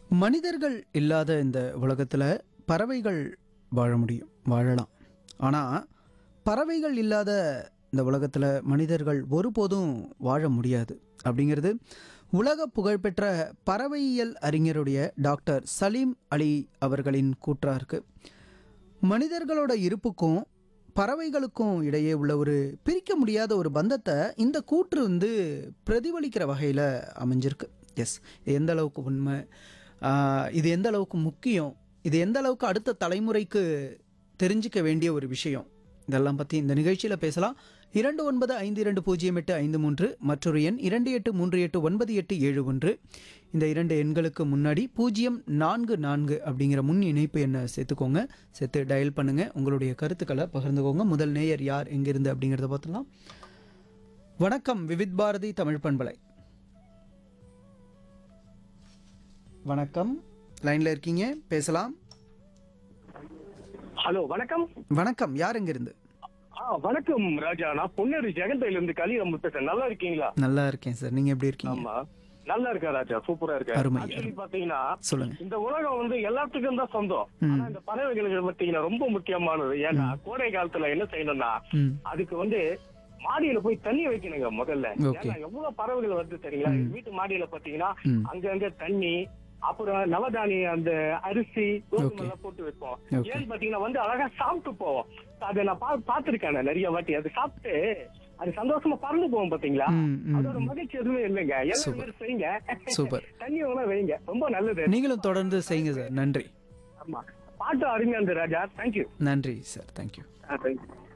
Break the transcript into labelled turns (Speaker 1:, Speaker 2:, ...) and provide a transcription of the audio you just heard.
Speaker 1: மனிதர்கள் இல்லாத இந்த உலகத்தில் பறவைகள் வாழ முடியும் வாழலாம் ஆனால் பறவைகள் இல்லாத இந்த உலகத்தில் மனிதர்கள் ஒருபோதும் வாழ முடியாது அப்படிங்கிறது உலக புகழ்பெற்ற பறவையியல் அறிஞருடைய டாக்டர் சலீம் அலி அவர்களின் கூற்றாக இருக்கு மனிதர்களோட இருப்புக்கும் பறவைகளுக்கும் இடையே உள்ள ஒரு பிரிக்க முடியாத ஒரு பந்தத்தை இந்த கூற்று வந்து பிரதிபலிக்கிற வகையில் அமைஞ்சிருக்கு எஸ் எந்த அளவுக்கு உண்மை ஆஹ், இது எந்த அளவுக்கு முக்கியம் இது எந்த அளவுக்கு அடுத்த தலைமுறைக்கு தெரிஞ்சிக்க வேண்டிய ஒரு விஷயம் இதெல்லாம் பற்றி இந்த நிகழ்ச்சியில் பேசலாம் இரண்டு ஒன்பது ஐந்து இரண்டு பூஜ்ஜியம் எட்டு ஐந்து மூன்று மற்றொரு எண் இரண்டு எட்டு மூன்று எட்டு ஒன்பது எட்டு ஏழு ஒன்று இந்த இரண்டு எண்களுக்கு முன்னாடி பூஜ்ஜியம் நான்கு நான்கு அப்படிங்கிற முன் இணைப்பு எண்ணை சேர்த்துக்கோங்க சேர்த்து டயல் பண்ணுங்கள் உங்களுடைய கருத்துக்களை பகிர்ந்துக்கோங்க முதல் நேயர் யார் எங்கிருந்து அப்படிங்கிறத பார்த்துலாம் வணக்கம் விவித் பாரதி தமிழ் பண்பலை வணக்கம் லைனில் இருக்கீங்க பேசலாம்
Speaker 2: ஹலோ வணக்கம்
Speaker 1: வணக்கம் யார் எங்கிருந்து
Speaker 2: ஆ வணக்கம் ராஜா நான் பொன்னேரி ஜெகந்தையில இருந்து கலிராம் பேசுறேன் நல்லா இருக்கீங்களா
Speaker 1: நல்லா இருக்கேன் சார் நீங்கள் எப்படி இருக்கீங்க
Speaker 2: ஆமா நல்லா இருக்கா ராஜா சூப்பரா இருக்கா
Speaker 1: அருமை,
Speaker 2: ஆக்சுவலி பாத்தீங்கன்னா
Speaker 1: சொல்லுங்க
Speaker 2: இந்த உலகம் வந்து எல்லாத்துக்கும் தான் சொந்தம் ஆனா இந்த பறவைகளுக்கு பாத்தீங்கன்னா ரொம்ப முக்கியமானது ஏன்னா கோடை காலத்துல என்ன செய்யணும்னா
Speaker 1: ம்
Speaker 2: அதுக்கு வந்து மாடியில போய் தண்ணி வைக்கணுங்க முதல்ல
Speaker 1: Okay.
Speaker 2: ஏன்னா எவ்வளவு பறவைகள் வருது தெரியுங்களா எங்க வீட்டு மாடியில பாத்தீங்கன்னா
Speaker 1: ம்.
Speaker 2: அங்கங்க தண்ணி அப்புறம் நவதானிய அந்த அரிசி கோதுமை
Speaker 1: Okay.
Speaker 2: எல்லாம் போட்டு வைப்போம்
Speaker 1: Okay.
Speaker 2: ஏன்னு பாத்தீங்கன்னா வந்து அழகா சாப்பிட்டு போவோம் அதை நான் பா பாத்திருக்கேன் நிறைய வாட்டி அது சாப்பிட்டு அது சந்தோஷமா பறந்து போவோம் பாத்தீங்களா
Speaker 1: ம், ம்,
Speaker 2: அதோட மகிழ்ச்சி எதுவுமே இல்லைங்க எல்லாம்
Speaker 1: Super.
Speaker 2: மாதிரி செய்யுங்க
Speaker 1: சூப்பர்
Speaker 2: தண்ணி வேணா வைங்க ரொம்ப நல்லது
Speaker 1: நீங்களும் தொடர்ந்து செய்யுங்க சார் நன்றி
Speaker 2: ஆமா பாட்டு அருமையா இருந்து ராஜா தேங்க்யூ
Speaker 1: நன்றி சார் தேங்க்யூ
Speaker 2: தேங்க்யூ